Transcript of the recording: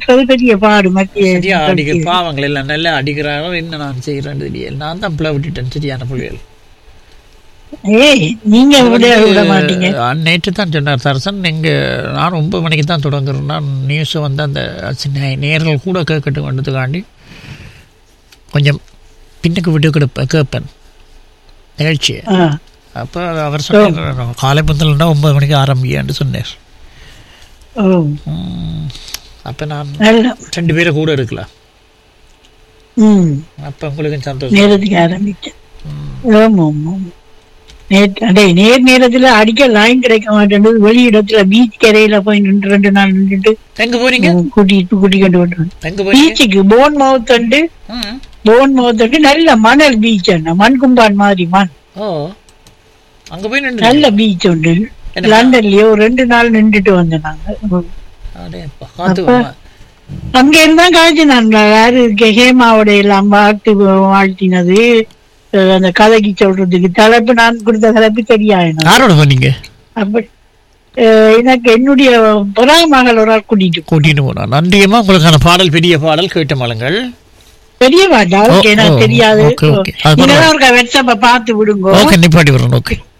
அடிக்கிறது பெரிய பாடு மத்திய சரியா அடிக்கிற பாவங்கள் எல்லாம் நல்லா அடிக்கிறாங்க என்ன நான் செய்கிறேன்னு தெரியல நான் தான் பிள்ளை விட்டுட்டேன் சரியான பிள்ளைகள் ஏய் நீங்க விட விட மாட்டீங்க நேற்று தான் சொன்னார் சரசன் நீங்க நான் ஒன்பது மணிக்கு தான் தொடங்குறேன் நான் நியூஸ் வந்து அந்த சின்ன நேர்கள் கூட கேட்கட்டும் வந்ததுக்காண்டி கொஞ்சம் பின்னுக்கு விட்டு கொடுப்ப கேட்பேன் நிகழ்ச்சியை ஆ, அப்போ அவர் சொன்னார் காலை பந்தல்னா ஒன்பது மணிக்கு ஆரம்பியான்னு சொன்னார் ஓ அப்போ நான் நல்ல ரெண்டு பேரும் கூட இருக்கலாம் ம் அப்போ உங்களுக்கு சந்தோஷம் நேரத்துக்கு ஆரம்பிச்சேன் ஆமா ஆமா நேற்று அடே நேர் நேரத்துல அடிக்க லைன் கிடைக்க மாட்டேங்குது வெளி இடத்துல பீச் கரையில போய் நின்று ரெண்டு நாள் நின்றுட்டு எங்க போறீங்க கூட்டிட்டு கூட்டிக்கிட்டு விட்டுறேன் எங்க போறீங்க பீச்சுக்கு போன் மவுத் உண்டு ம். போன் மவுத் உண்டு நல்ல மணல் பீச் அண்ணா மண் கும்பான் மாதிரி மண் ஓ அங்க போய் நின்று நல்ல பீச் உண்டு என்ன? லண்டன்லயே ஒரு ரெண்டு நாள் நின்றுட்டு வந்தோம் நாங்க அடே காத்து அப்ப- அங்க இருந்தா காய்ச்சி நான் யாரு கே- ஹேமாவோட எல்லாம் வாழ்த்து வாழ்த்தினது அஹ் அந்த கதைக்கு சொல்றதுக்கு தலைப்பு நான் கொடுத்த தலைப்பு தெரியாது யாரோட போனீங்க அப்ப அஹ் எனக்கு என்னுடைய புறாய் மகள் ஒரு ஆள் கூட்டிட்டு போ. கூட்டிட்டு போனா நன்றியம்மா உங்களுக்கான பாடல் பெரிய பாடல் கேட்ட மலங்கள் பெரிய வாட்டா ஓ, ஓகே ஓ, எனக்கு தெரியாது ஓகே, ஓகே. அது நீங்க தான் ஒரு வெட்சப்ப பார்த்து விடுங்க ஓகே நிப்பாட்டி வரணும் ஓகே